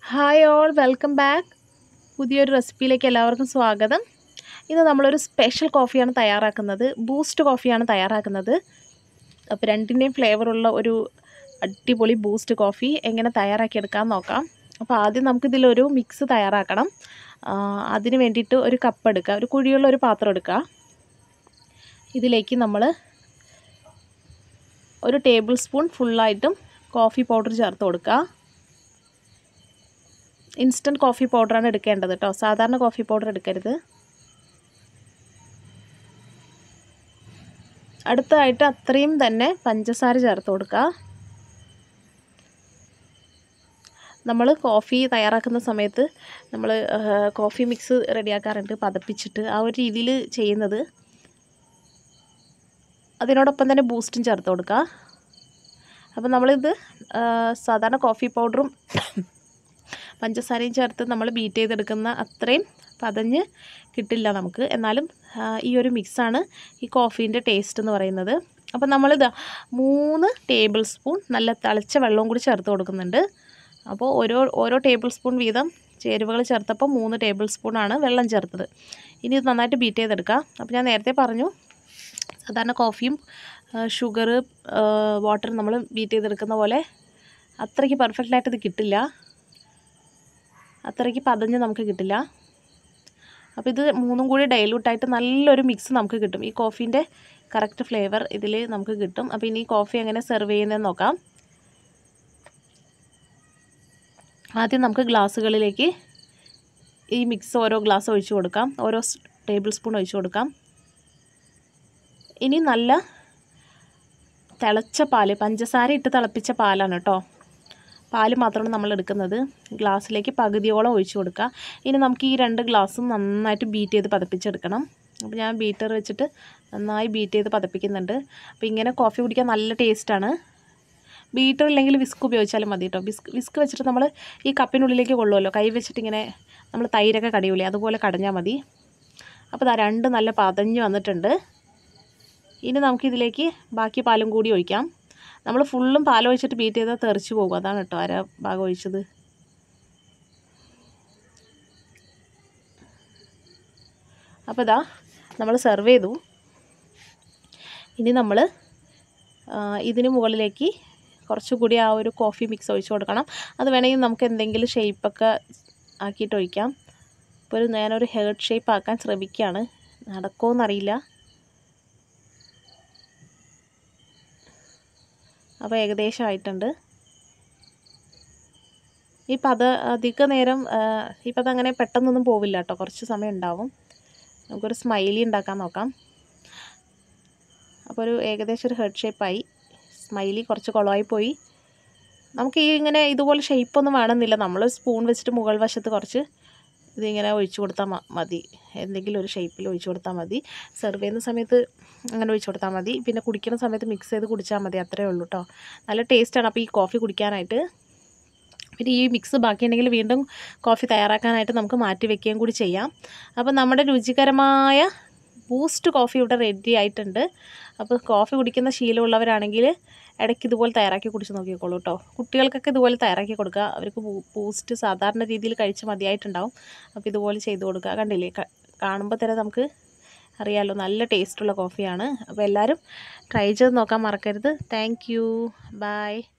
hi all welcome back പുതിയൊരു റെസിപ്പിയിലേക്ക് എല്ലാവർക്കും സ്വാഗതം ഇന്ന് നമ്മളൊരു സ്പെഷ്യൽ കോഫിയാണ് തയ്യാറാക്കുന്നത് ബൂസ്റ്റ് കോഫിയാണ് തയ്യാറാക്കുന്നത് അപ്പോൾ രണ്ടിൻ്റെയും ഫ്ലേവറുള്ള ഒരു അടിപൊളി ബൂസ്റ്റ് കോഫി എങ്ങനെ തയ്യാറാക്കിയെടുക്കാൻ നോക്കാം അപ്പോൾ ആദ്യം നമുക്കിതിലൊരു മിക്സ് തയ്യാറാക്കണം ആ, അതിന് വേണ്ടിയിട്ട് ഒരു കപ്പ് എടുക്കുക ഒരു കുഴിയുള്ള ഒരു പാത്രം എടുക്കുക ഇതിലേക്ക് നമ്മൾ ഒരു ടേബിൾ സ്പൂൺ ഫുള്ളായിട്ടും കോഫി പൗഡർ ചേർത്ത് കൊടുക്കുക ഇൻസ്റ്റൻറ്റ് കോഫി പൗഡറാണ് എടുക്കേണ്ടത് കേട്ടോ സാധാരണ കോഫി പൗഡർ എടുക്കരുത് അടുത്തതായിട്ട് അത്രയും തന്നെ പഞ്ചസാര ചേർത്ത് കൊടുക്കുക നമ്മൾ കോഫി തയ്യാറാക്കുന്ന സമയത്ത് നമ്മൾ കോഫി മിക്സ് റെഡിയാക്കാറുണ്ട് പതപ്പിച്ചിട്ട് ആ ഒരു രീതിയിൽ ചെയ്യുന്നത് അതിനോടൊപ്പം തന്നെ ബൂസ്റ്റും ചേർത്ത് കൊടുക്കുക അപ്പോൾ നമ്മളിത് ആ, സാധാരണ കോഫി പൗഡറും പഞ്ചസാരയും ചേർത്ത് നമ്മൾ ബീറ്റ് ചെയ്തെടുക്കുന്ന അത്രയും പതഞ്ഞ് കിട്ടില്ല നമുക്ക് എന്നാലും ആ, ഈ ഒരു മിക്സാണ് ഈ കോഫീൻ്റെ ടേസ്റ്റ് എന്ന് പറയുന്നത് അപ്പോൾ നമ്മളിത് മൂന്ന് ടേബിൾ സ്പൂൺ നല്ല തിളച്ച വെള്ളവും കൂടി ചേർത്ത് കൊടുക്കുന്നുണ്ട് അപ്പോൾ ഓരോ ഓരോ ടേബിൾ സ്പൂൺ വീതം ചേരുവകൾ ചേർത്തപ്പോൾ മൂന്ന് ടേബിൾ സ്പൂണാണ് വെള്ളം ചേർത്തത് ഇനി ഇത് നന്നായിട്ട് ബീറ്റ് ചെയ്തെടുക്കാം അപ്പോൾ ഞാൻ നേരത്തെ പറഞ്ഞു സാധാരണ കോഫിയും ഷുഗർ വാട്ടർ നമ്മൾ ബീറ്റ് ചെയ്തെടുക്കുന്ന പോലെ അത്രയ്ക്ക് പെർഫെക്റ്റായിട്ട് ഇത് കിട്ടില്ല അത്രയ്ക്ക് പതഞ്ഞ് നമുക്ക് കിട്ടില്ല അപ്പോൾ ഇത് മൂന്നും കൂടി ഡൈലൂട്ടായിട്ട് നല്ലൊരു മിക്സ് നമുക്ക് കിട്ടും ഈ കോഫീൻ്റെ കറക്റ്റ് ഫ്ലേവർ ഇതിൽ നമുക്ക് കിട്ടും അപ്പോൾ ഇനി കോഫി എങ്ങനെ സെർവ് ചെയ്യുന്നതെന്ന് നോക്കാം ആദ്യം നമുക്ക് ഗ്ലാസ്സുകളിലേക്ക് ഈ മിക്സ് ഓരോ ഗ്ലാസ് ഒഴിച്ചു കൊടുക്കാം ഓരോ ടേബിൾ സ്പൂൺ ഒഴിച്ചു കൊടുക്കാം ഇനി നല്ല തിളച്ച പാല് പഞ്ചസാര ഇട്ട് തിളപ്പിച്ച പാലാണ് കേട്ടോ പാല് മാത്രമാണ് നമ്മൾ എടുക്കുന്നത് ഗ്ലാസ്സിലേക്ക് പകുതിയോളം ഒഴിച്ചു കൊടുക്കുക ഇനി നമുക്ക് ഈ രണ്ട് ഗ്ലാസ്സും നന്നായിട്ട് ബീറ്റ് ചെയ്ത് പതപ്പിച്ചെടുക്കണം അപ്പോൾ ഞാൻ ബീറ്റർ വെച്ചിട്ട് നന്നായി ബീറ്റ് ചെയ്ത് പതപ്പിക്കുന്നുണ്ട് അപ്പോൾ ഇങ്ങനെ കോഫി കുടിക്കാൻ നല്ല ടേസ്റ്റാണ് ബീറ്റർ ഇല്ലെങ്കിൽ വിസ്ക് ഉപയോഗിച്ചാലും മതി കേട്ടോ വിസ്ക് വിസ്ക് വെച്ചിട്ട് നമ്മൾ ഈ കപ്പിനുള്ളിലേക്ക് കൊള്ളുമല്ലോ കൈ വെച്ചിട്ട് ഇങ്ങനെ നമ്മൾ തൈരൊക്കെ കടിയൂലേ അതുപോലെ കടഞ്ഞാൽ മതി അപ്പോൾ ഇതാ രണ്ട് നല്ല പതഞ്ഞ് വന്നിട്ടുണ്ട് ഇനി നമുക്കിതിലേക്ക് ബാക്കി പാലും കൂടി ഒഴിക്കാം നമ്മൾ ഫുള്ളും പാലൊഴിച്ചിട്ട് ബീറ്റ് ചെയ്താൽ തെറിച്ച് പോകും അതാണ് കേട്ടോ അര ഭാഗം ഒഴിച്ചത് അപ്പോൾ ഇതാ നമ്മൾ സെർവ് ചെയ്തു ഇനി നമ്മൾ ഇതിന് മുകളിലേക്ക് കുറച്ചുകൂടി ആ ഒരു കോഫി മിക്സ് ഒഴിച്ച് കൊടുക്കണം അത് വേണമെങ്കിൽ നമുക്ക് എന്തെങ്കിലും ഷേപ്പൊക്കെ ആക്കിയിട്ട് ഒഴിക്കാം ഇപ്പോൾ ഒരു ഞാനൊരു ഹേർട്ട് ഷേപ്പ് ആക്കാൻ ശ്രമിക്കുകയാണ് നടക്കുമോയെന്നറിയില്ല അപ്പോൾ ഏകദേശം ആയിട്ടുണ്ട് ഇപ്പം അത് അധിക നേരം ഇപ്പം അതങ്ങനെ പെട്ടെന്നൊന്നും പോവില്ല കേട്ടോ കുറച്ച് സമയം ഉണ്ടാവും നമുക്കൊരു സ്മൈലി ഉണ്ടാക്കാൻ നോക്കാം അപ്പോൾ ഒരു ഏകദേശം ഒരു ഹെഡ് ഷേപ്പായി സ്മൈലി കുറച്ച് കുളമായി പോയി നമുക്ക് ഈ ഇങ്ങനെ ഇതുപോലെ ഷേപ്പൊന്നും വേണമെന്നില്ല നമ്മൾ സ്പൂൺ വെച്ചിട്ട് മുകൾ വശത്ത് കുറച്ച് ഇതിങ്ങനെ ഒഴിച്ചു കൊടുത്താൽ മ- മതി എന്തെങ്കിലും ഒരു ഷേപ്പിൽ ഒഴിച്ചു കൊടുത്താൽ മതി സെർവ് ചെയ്യുന്ന സമയത്ത് അങ്ങനെ ഒഴിച്ചു കൊടുത്താൽ മതി പിന്നെ കുടിക്കുന്ന സമയത്ത് മിക്സ് ചെയ്ത് കുടിച്ചാൽ മതി അത്രേ ഉള്ളൂ കേട്ടോ നല്ല ടേസ്റ്റാണ് അപ്പോൾ ഈ കോഫി കുടിക്കാനായിട്ട് പിന്നെ ഈ മിക്സ് ബാക്കിയുണ്ടെങ്കിൽ വീണ്ടും കോഫി തയ്യാറാക്കാനായിട്ട് നമുക്ക് മാറ്റി വെക്കുകയും കൂടി ചെയ്യാം അപ്പോൾ നമ്മുടെ രുചികരമായ ബൂസ്റ്റ് കോഫി ഇവിടെ റെഡി ആയിട്ടുണ്ട് അപ്പോൾ കോഫി കുടിക്കുന്ന ശീലമുള്ളവരാണെങ്കിൽ ഇടയ്ക്ക് ഇതുപോലെ തയ്യാറാക്കി കുടിച്ച് നോക്കിക്കോളൂ കേട്ടോ കുട്ടികൾക്കൊക്കെ ഇതുപോലെ തയ്യാറാക്കി കൊടുക്കുക അവർക്ക് ബൂ- ബൂസ്റ്റ് സാധാരണ രീതിയിൽ കഴിച്ച് മതിയായിട്ടുണ്ടാവും അപ്പോൾ ഇതുപോലെ ചെയ്ത് കൊടുക്കുക കണ്ടില്ലേ ക- കാണുമ്പോൾ തന്നെ നമുക്ക് അറിയാമല്ലോ നല്ല ടേസ്റ്റുള്ള കോഫിയാണ് അപ്പോൾ എല്ലാവരും ട്രൈ ചെയ്ത് നോക്കാൻ മറക്കരുത് താങ്ക് യു ബൈ